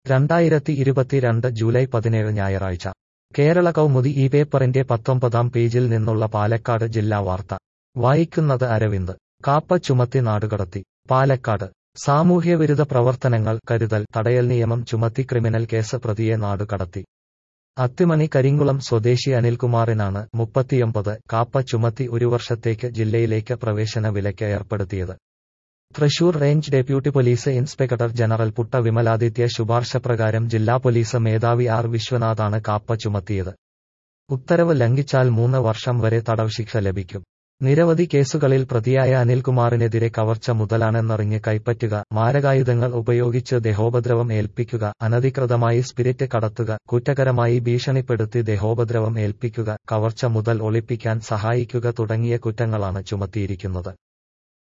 രണ്ടായിരത്തി ഇരുപത്തിരണ്ട് ജൂലൈ പതിനേഴ് ഞായറാഴ്ച കേരള കൗമുദി ഈ പേപ്പറിന്റെ പത്തൊമ്പതാം പേജിൽ നിന്നുള്ള പാലക്കാട് ജില്ലാ വാർത്ത വായിക്കുന്നത് അരവിന്ദ് കാപ്പ ചുമത്തി നാടുകടത്തി പാലക്കാട് സാമൂഹ്യവിരുദ്ധ പ്രവർത്തനങ്ങൾ കരുതൽ തടയൽ നിയമം ചുമത്തി ക്രിമിനൽ കേസ് പ്രതിയെ നാടുകടത്തി അത്തിമണി കരിങ്കുളം സ്വദേശി അനിൽകുമാറിനാണ് മുപ്പത്തിയൊമ്പത് കാപ്പ ചുമത്തി ഒരു വർഷത്തേക്ക് ജില്ലയിലേക്ക് പ്രവേശന വിലക്ക് ഏർപ്പെടുത്തിയത് Thrissur range deputy police inspector general Putta Vimaladitya ശുപാർശ പ്രകാരം ജില്ലാ പോലീസ് മേധാവി ആർ വിശ്വനാഥാണ് കാപ്പ ചുമത്തിയത് ഉത്തരവ് ലംഘിച്ചാൽ മൂന്ന് വർഷം വരെ തടവ് ശിക്ഷ ലഭിക്കും നിരവധി കേസുകളിൽ പ്രതിയായ അനിൽകുമാറിനെതിരെ കവർച്ച മുതലാണെന്നറിഞ്ഞ് കൈപ്പറ്റുക മാരകായുധങ്ങൾ ഉപയോഗിച്ച് ദേഹോപദ്രവം ഏൽപ്പിക്കുക അനധികൃതമായി സ്പിരിറ്റ് കടത്തുക കുറ്റകരമായി ഭീഷണിപ്പെടുത്തി ദേഹോപദ്രവം ഏൽപ്പിക്കുക കവർച്ച മുതൽ ഒളിപ്പിക്കാൻ സഹായിക്കുക തുടങ്ങിയ കുറ്റങ്ങളാണ് ചുമത്തിയിരിക്കുന്നത്